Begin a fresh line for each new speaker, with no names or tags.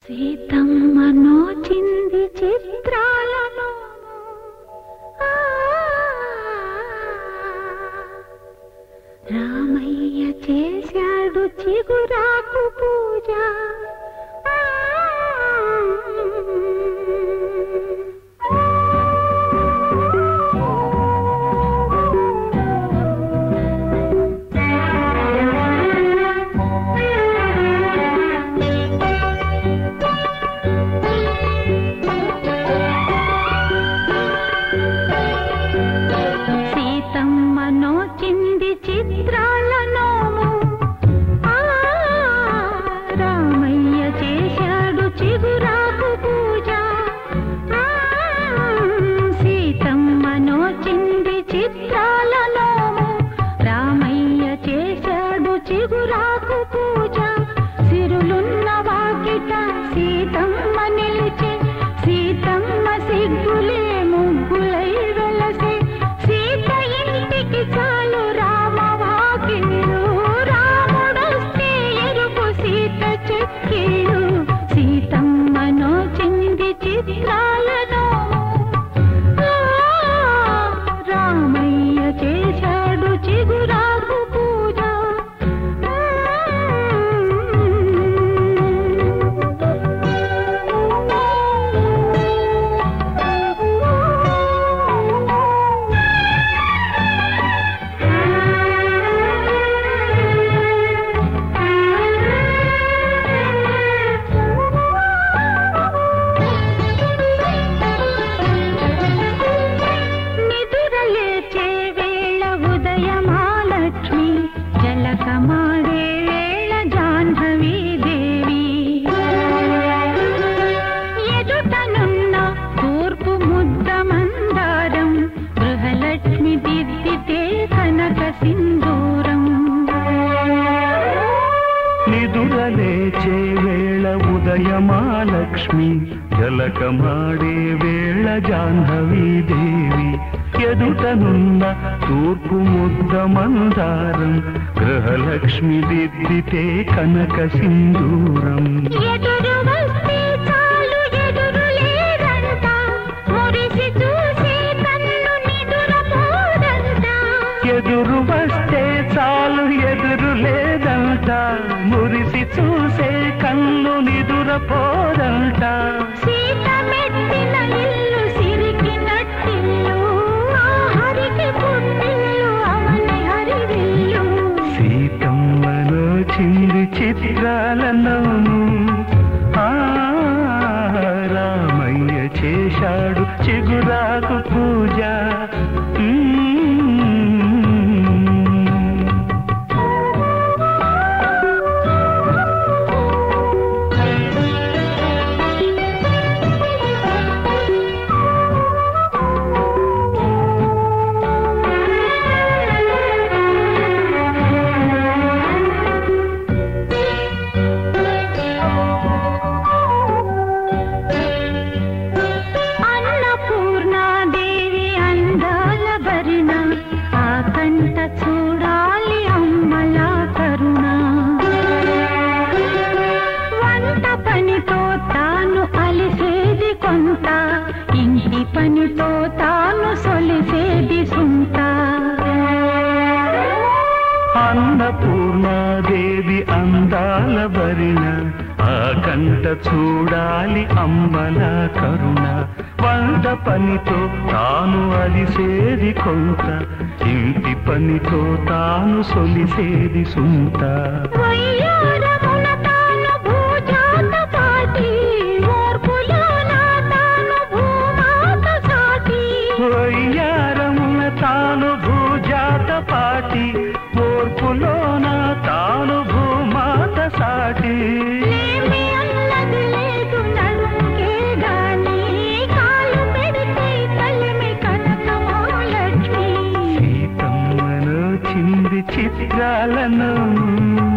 సీతమ్మ నోచింది చిత్రాలను ఆ, రామయ్య చేశాడు చిగురాకు పూజ ఆ, సీతమ్మ నోచింది చిత్రాల నోము ఆ, రామయ్య చేశాడు చిగురాకు పూజ ఆ, సీతమ్మ నోచింది చిత్రాల నోము రామయ్య చేశాడు చిగురాకు పూజ సిరులున్న వాకిట సీతమ్మ నిలిచి సీతమ్మ సిగ్గులే ముగ్గులై వెలసే సీత ఇంటికి చాలు రామ వాకిళ్ళు రాముడొస్తే ఎరుపు సీత చెక్కిళ్ళు సీతమ్మ నోచింది చిత్రాలను ఆ, రామయ్య చేశాడు చిగురాకు పూజ నిదురలేచే వేళ ఉదయమాలక్ష్మి జలకమాడే వేళ జాహ్నవి దేవి ఎదుటనున్న తూర్పు ముద్ద మందారం గృహలక్ష్మి దిద్దితే కనక సింధూరం
నిదురలేచే వేళ ఉదయమాలక్ష్మి జలకమాడే వేళ జాహ్నవీ దేవి ఎదుటనున్న తూర్పు ముద్ద మందారం గృహలక్ష్మి దిద్దితే కనక సింధూరం
ఎదురు వస్తే చాలు ఎదురు లేదంట మురిసి చూసే కన్ను నిదురపోదంట
ఎదురు వస్తే చాలు ఎదురు లేదంట మురిసి చూసే కన్ను నిదురపోదంట
సీత మెట్టిన ఇల్లు సిరికి నట్టిల్లు ఆ హరికి పుట్టిల్లు అవని హరివిల్లు
సీతమ్మలో చింది చిత్రాలను ఆ రామయ్య చేశాడు చిగురాకు పూజ మ్మ్.
అన్నపూర్ణాదేవి అందాల భరిణ ఆ కంట చూడాలి అమ్మలా కరుణ వంట పనితో తాను అలిసేది కొంత ఇంటి పనితో తాను సొలిసేది సుంత
అన్నపూర్ణాదేవి అందాల భరిణ ఆ కంట చూడాలి అమ్మల కరుణ వంట పనితో తాను అలిసేది కొంత ఇంటి పనితో తాను సొలిసేది సుంత
వయ్యారమున తాను భూజాత పాటి ఓర్పులోన తాను భూమాత సాటి
వయ్యారమున తాను భూజాత పాటి ఓర్పులోన తాను భూమాత సాటి
లేమి అన్నది లేదు నడుంకే గాని కాలు పెడితే తల్లిమి కనకమాలక్ష్మి
సీతమ్మను చింది చిత్రాలను